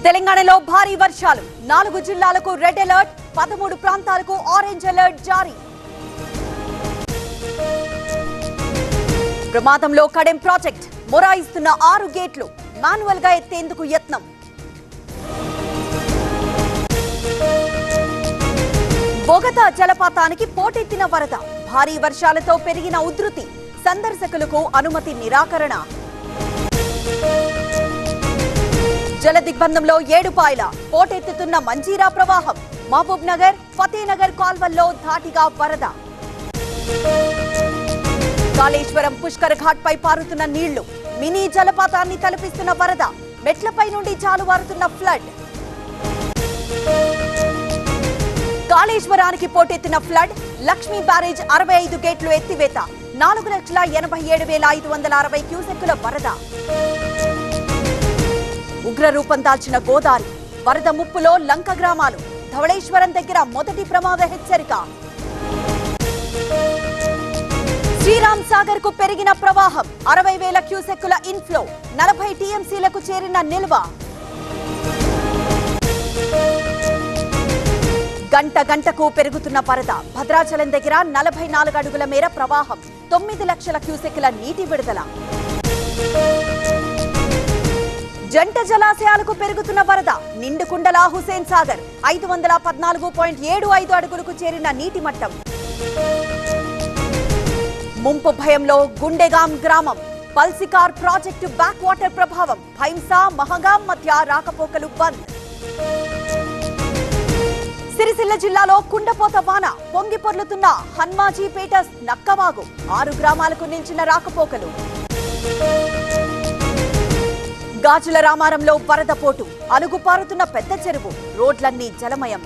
తెలంగాణలో భారీ వర్షాలు నాలుగు జిల్లాలకు రెడ్ అలర్ట్ పదమూడు ప్రాంతాలకు ఆరెంజ్ అలర్ట్ జారీ ప్రమాదంలో కడెం ప్రాజెక్ట్ మొరాయిస్తున్న ఆరు గేట్లు మాన్యువల్ గా ఎత్తేందుకు యత్నం బొగతా జలపాతానికి పోటెత్తిన వరద భారీ వర్షాలతో పెరిగిన ఉధృతి సందర్శకులకు అనుమతి నిరాకరణ జల దిగ్బంధంలో ఏడుపాయల పోటెత్తుతున్న మంజీరా ప్రవాహం మహబూబ్ నగర్ ఫతేనగర్ కాల్వల్లో ధాటిగా వరద కాళేశ్వరం పుష్కర్ ఘాట్ పై పారుతున్న నీళ్లు మినీ జలపాతాన్ని తలపిస్తున్న వరద మెట్లపై నుండి జాలువారుతున్న ఫ్లడ్ కాళేశ్వరానికి పోటెత్తిన ఫ్లడ్ లక్ష్మీ బ్యారేజ్ అరవై ఐదు గేట్లు ఎత్తివేత నాలుగు లక్షల ఎనభై ఏడు వేల ఐదు వందల అరవై క్యూసెక్కుల వరద ఉగ్ర రూపం దాల్చిన గోదావరి వరద ముప్పులో లంక గ్రామాలు ధవళేశ్వరం దగ్గర మొదటి ప్రమాద హెచ్చరిక శ్రీరామ్ సాగర్ కు పెరిగిన ప్రవాహం అరవై వేల క్యూసెక్కుల ఇన్ఫ్లో నలభై టీఎంసీలకు చేరిన నిల్వ గంట గంటకు పెరుగుతున్న వరద భద్రాచలం దగ్గర నలభై నాలుగు అడుగుల మేర ప్రవాహం తొమ్మిది లక్షల క్యూసెక్కుల నీటి విడుదల జంట జలాశయాలకు పెరుగుతున్న వరద నిండుకుండల హుసేన్ సాగర్ ఐదు వందల పద్నాలుగు పాయింట్ ఏడు ఐదు అడుగులకు చేరిన నీటి మట్టం ముంపు భయంలో గుండెగాం గ్రామం పల్సికార్ ప్రాజెక్టు బ్యాక్ వాటర్ ప్రభావం భైంసా మహగాం మధ్య రాకపోకలు బంద్ సిరిసిల్ల జిల్లాలో కుండపోత వాన పొంగి పొర్లుతున్న హన్మాజీపేట నక్కవాగు ఆరు గ్రామాలకు నిలిచిన రాకపోకలు గాజుల రామారంలో వరద పోటు అలుగు పారుతున్న పెద్ద చెరువు రోడ్లన్నీ జలమయం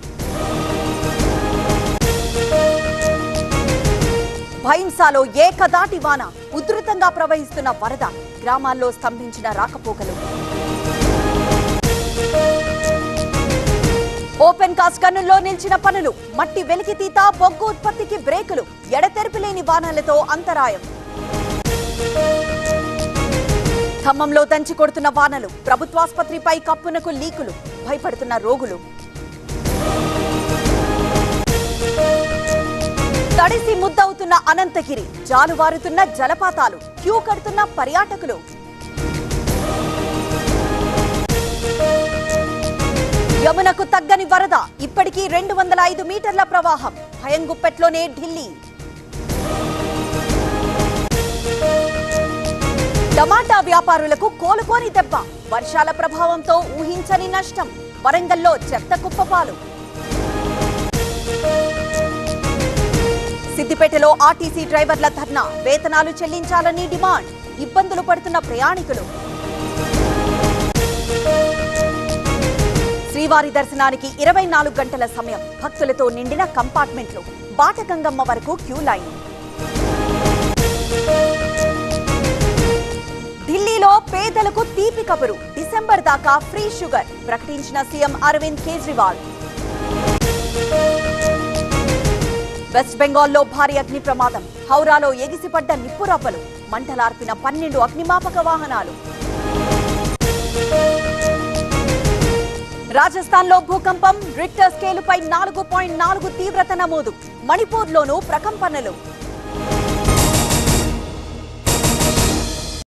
భైంసాలో ఏకదాటి వాన ఉధృతంగా ప్రవహిస్తున్న వరద గ్రామాల్లో స్తంభించిన రాకపోకలు ఓపెన్ కాస్ట్ గన్నుల్లో నిలిచిన పనులు మట్టి వెలికితీత బొగ్గు ఉత్పత్తికి బ్రేకులు ఎడతెరిపి లేని వానలతో అంతరాయం ఖమ్మంలో దంచి కొడుతున్న వానలు ప్రభుత్వాసుపత్రిపై కప్పునకు లీకులు భయపడుతున్న రోగులు తడిసి ముద్దవుతున్న అనంతగిరి జాలువారుతున్న జలపాతాలు క్యూ కడుతున్న పర్యాటకులు యమునకు తగ్గని వరద ఇప్పటికీ రెండు వందల ఐదు మీటర్ల ప్రవాహం భయంగుప్పెట్లోనే ఢిల్లీ టమాటా వ్యాపారులకు కోలుకోని దెబ్బ వర్షాల ప్రభావంతో ఊహించని నష్టం వరంగల్లో చెత్త కుప్పపాలు సిద్దిపేటలో ఆర్టీసీ డ్రైవర్ల ధర్నా వేతనాలు చెల్లించాలని డిమాండ్ ఇబ్బందులు పడుతున్న ప్రయాణికులు శ్రీవారి దర్శనానికి ఇరవై నాలుగు గంటల సమయం భక్తులతో నిండిన కంపార్ట్మెంట్లు బాటగంగమ్మ వరకు క్యూ లైన్ ఢిల్లీలో పేదలకు తీపి కబురు డిసెంబర్ దాకా ఫ్రీ షుగర్ ప్రకటించిన సీఎం అరవింద్ కేజ్రీవాల్ వెస్ట్ బెంగాల్లో భారీ అగ్ని ప్రమాదం హౌరాలో ఎగిసిపడ్డ నిప్పురవ్వలు మంటలార్పిన పన్నెండు అగ్నిమాపక వాహనాలు రాజస్థాన్లో భూకంపం రిక్టర్ స్కేలుపై నాలుగు పాయింట్ నాలుగు తీవ్రత నమోదు మణిపూర్లోనూ ప్రకంపనలు